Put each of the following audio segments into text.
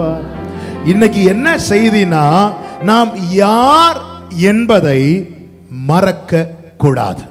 இன்னைக்கு என்ன செய்தினா நாம் யார் என்பதை மறக்க கூடாது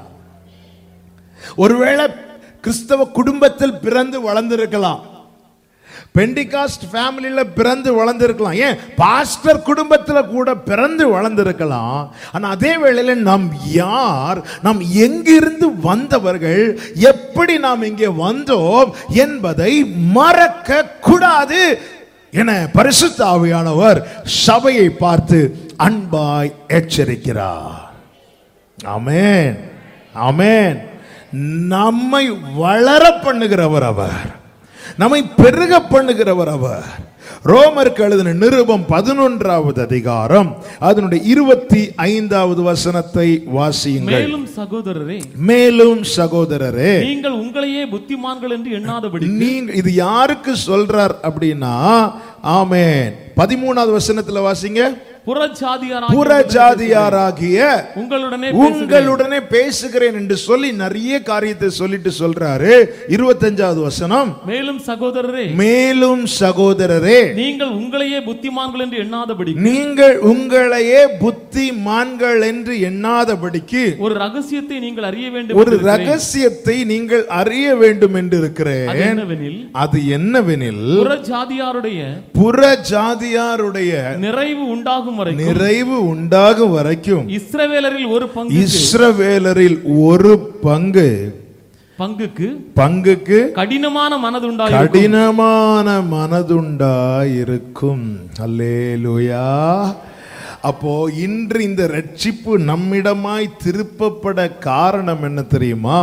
ஒருவேளை கிறிஸ்தவ குடும்பத்தில் பிறந்து வளர்ந்திருக்கலாம் பெண்டிகாஸ்ட் ஃபேமிலியில பிறந்து வளர்ந்திருக்கலாம் ஏன் பாஸ்டர் குடும்பத்தில் கூட பிறந்து வளர்ந்திருக்கலாம் ஆனா அதே வேளையில நாம் யார் நாம் எங்கிருந்து வந்தவர்கள் எப்படி நாம் இங்கே வந்தோம் என்பதை மறக்க கூடாது என பரிசுத்த ஆவியானவர் சபையை பார்த்து அன்பாய் எச்சரிக்கிறார் ஆமென் ஆமென் நம்மை வளர பண்ணுகிறவர் அவர் நம்மை பெருக பண்ணுகிறவர் அவர் ரோமருக்கு எழுதின நிருபம் பதினொன்றாவது அதிகாரம் அதனுடைய இருபத்தி ஐந்தாவது வசனத்தை வாசியுங்கள் மேலும் சகோதரரே மேலும் சகோதரரே நீங்கள் உங்களையே புத்திமான்கள் என்று எண்ணாதபடி நீங்க இது யாருக்கு சொல்றார் அப்படின்னா ஆமென் பதிமூணாவது வசனத்துல வாசிங்க புறஜாதியாராகிய புற ஜாதியாராகிய உங்களுடனே உங்களுடனே பேசுகிறேன் என்று சொல்லி நிறைய காரியத்தை சொல்லிட்டு சொல்றாரு இருபத்தஞ்சாவது வசனம் மேலும் சகோதரரே மேலும் சகோதரரே நீங்கள் உங்களையே புத்திமான்கள் என்று எண்ணாதபடி நீங்கள் உங்களையே புத்திமான்கள் என்று எண்ணாதபடிக்கு ஒரு ரகசியத்தை நீங்கள் அறிய வேண்டும் ஒரு என்று இருக்கிறேன். ரகசியத்தை நீங்கள் அறிய வேண்டும் என்று அது இருக்கிறேன் என்னவெனில் அது என்னவெனில் புறஜாதியாருடைய புற ஜாதியாருடைய நிறைவு உண்டாகும் வரைக்கும் நிறைவு உண்டாகும் வரைக்கும் இஸ்ரவேலரில் ஒரு பங்கு இஸ்ரவேலரில் ஒரு பங்கு பங்குக்கு பங்குக்கு கடினமான மனதுண்டாகும் கடினமான மனதுண்டாயிருக்கும் அல்லேலூயா அப்போ இன்று இந்த ரட்சிப்பு நம்மிடமாய் திருப்பப்பட காரணம் என்ன தெரியுமா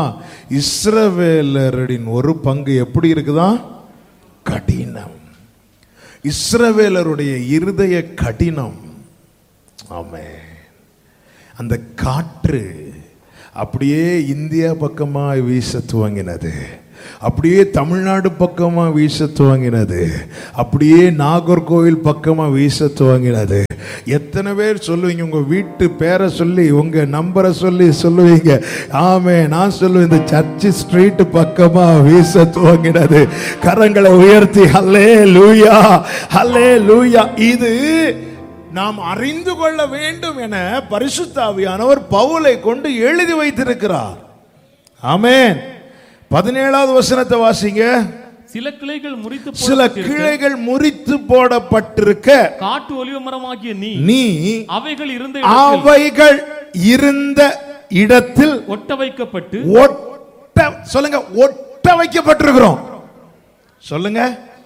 இஸ்ரவேலரின் ஒரு பங்கு எப்படி இருக்குதா கடினம் இஸ்ரவேலருடைய இருதய கடினம் ஆமே அந்த காற்று அப்படியே இந்தியா பக்கமாக வீச துவங்கினது அப்படியே தமிழ்நாடு பக்கமாக வீச துவங்கினது அப்படியே நாகர்கோவில் பக்கமாக வீச துவங்கினது எத்தனை பேர் சொல்லுவீங்க உங்க வீட்டு பேரை சொல்லி உங்க நம்பரை சொல்லி சொல்லுவீங்க ஆமே நான் சொல்லுவேன் இந்த சர்ச்சு ஸ்ட்ரீட் பக்கமா வீச துவங்கினது கரங்களை உயர்த்தி ஹல்லே லூயா ஹல்லே லூயா இது நாம் அறிந்து கொள்ள வேண்டும் என பரிசுத்தாவியானவர் பவுலை கொண்டு எழுதி வைத்திருக்கிறார் ஆமென் பதினேழாவது வசனத்தை வாசிங்க சில கிளைகள் முறித்து சில போடப்பட்டிருக்க, கிளைகள் முறித்து போடப்பட்டிருக்க காட்டு ஒலிவ மரமாகிய நீ நீ அவைகள் இருந்த இடத்தில் அவைகள் இருந்த இடத்தில் ஒட்ட வைக்கப்பட்டு ஒட்ட சொல்லுங்க ஒட்ட வைக்கப்பட்டிருக்கிறோம் சொல்லுங்க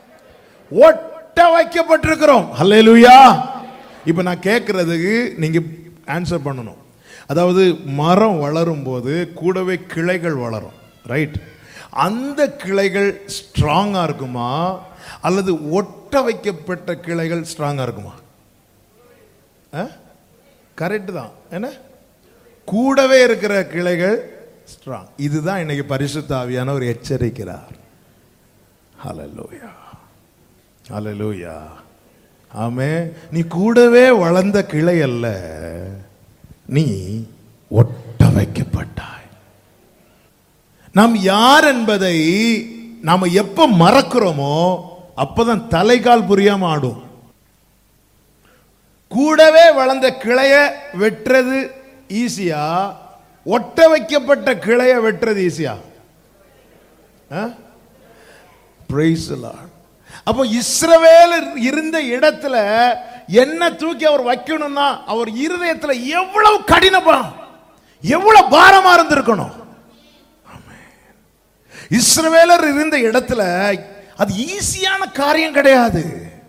ஒட்ட வைக்கப்பட்டிருக்கிறோம் ஹalleluya இப்போ நான் கேட்கறதுக்கு நீங்க ஆன்சர் பண்ணணும் அதாவது மரம் வளரும் போது கூடவே கிளைகள் வளரும் ரைட் அந்த கிளைகள் ஸ்ட்ராங்கா இருக்குமா அல்லது ஒட்ட வைக்கப்பட்ட கிளைகள் ஸ்ட்ராங்கா இருக்குமா கரெக்ட் தான் என்ன கூடவே இருக்கிற கிளைகள் ஸ்ட்ராங் இதுதான் இன்னைக்கு பரிசுத்த ஆவியானவர் எச்சரிக்கிறார் ஹalleluya ஹalleluya ஆமே நீ கூடவே வளர்ந்த கிளை அல்ல நீ ஒட்ட வைக்கப்பட்டாய் நாம் யார் என்பதை நாம எப்ப மறக்கிறோமோ அப்பதான் தலைகால் புரியாம ஆடும் கூடவே வளர்ந்த கிளைய வெட்டுறது ஈஸியா ஒட்ட வைக்கப்பட்ட கிளைய வெட்டுறது ஈஸியா Praise the Lord. அப்போ இஸ்ரவேல் இருந்த இடத்துல என்ன தூக்கி அவர் வைக்கணும்னா அவர் இருதயத்துல எவ்வளவு கடினமா எவ்வளவு பாரமா இருந்திருக்கணும் ஆமென். இஸ்ரவேலர் இருந்த இடத்துல அது ஈஸியான காரியம் கிடையாது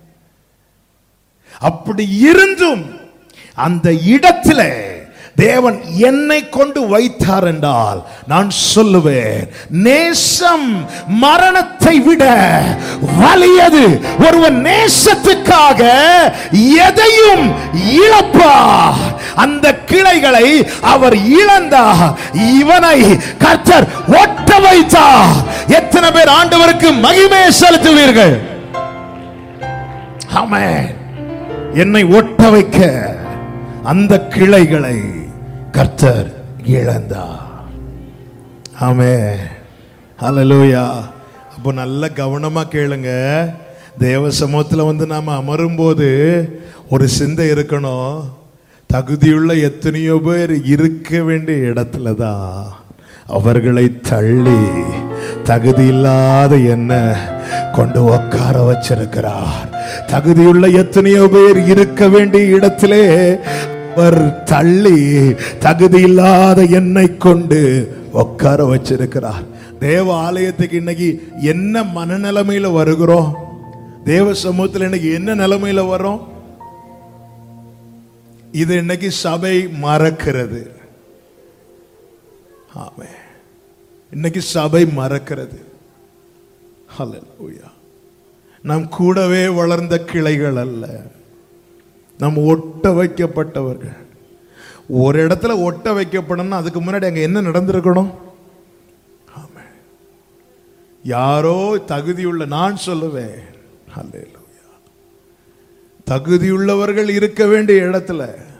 அப்படி இருந்தும் அந்த இடத்துல தேவன் என்னை கொண்டு வைத்தார் என்றால் நான் சொல்லுவேன் நேசம் மரணத்தை விட வலியது ஒருவன் நேசத்துக்காக எதையும் இழப்பார் அந்த கிளைகளை அவர் இழந்தார் இவனை கர்த்தர் ஒட்ட வைத்தார் எத்தனை பேர் ஆண்டவருக்கு மகிமை செலுத்துவீர்கள் ஆமென் என்னை ஒட்ட வைக்க அந்த கிளைகளை கர்த்தர் இழந்தார் ஆமே ஹalleluya அப்போ நல்ல கவனமா கேளுங்க தேவ சமூகத்தில் வந்து நாம் அமரும்போது ஒரு சிந்தை இருக்கணும் தகுதியுள்ள எத்தனையோ பேர் இருக்க வேண்டிய இடத்துல தான் அவர்களை தள்ளி தகுதி இல்லாத என்ன கொண்டு உட்கார வச்சிருக்கிறார் தகுதியுள்ள எத்தனையோ பேர் இருக்க வேண்டிய இடத்திலே அவர் தள்ளி தகுதி இல்லாத என்னை கொண்டு உட்கார வச்சிருக்கிறார் தேவ ஆலயத்துக்கு இன்னைக்கு என்ன மனநிலைமையில வருகிறோம் தேவ சமூகத்தில் இன்னைக்கு என்ன நிலைமையில வரோம் இது இன்னைக்கு சபை மறக்கிறது ஆமே இன்னைக்கு சபை மறக்கிறது ஹalleluya நாம் கூடவே வளர்ந்த கிளைகள் அல்ல நாம் ஒட்ட வைக்கப்பட்டவர்கள் ஒரு இடத்துல ஒட்ட வைக்கப்படணும்னா அதுக்கு முன்னாடி அங்க என்ன நடந்திருக்கணும் ஆமே யாரோ தகுதியுள்ள நான் சொல்லுவேன் ஹalleluya தகுதியுள்ளவர்கள் இருக்க வேண்டிய இடத்துல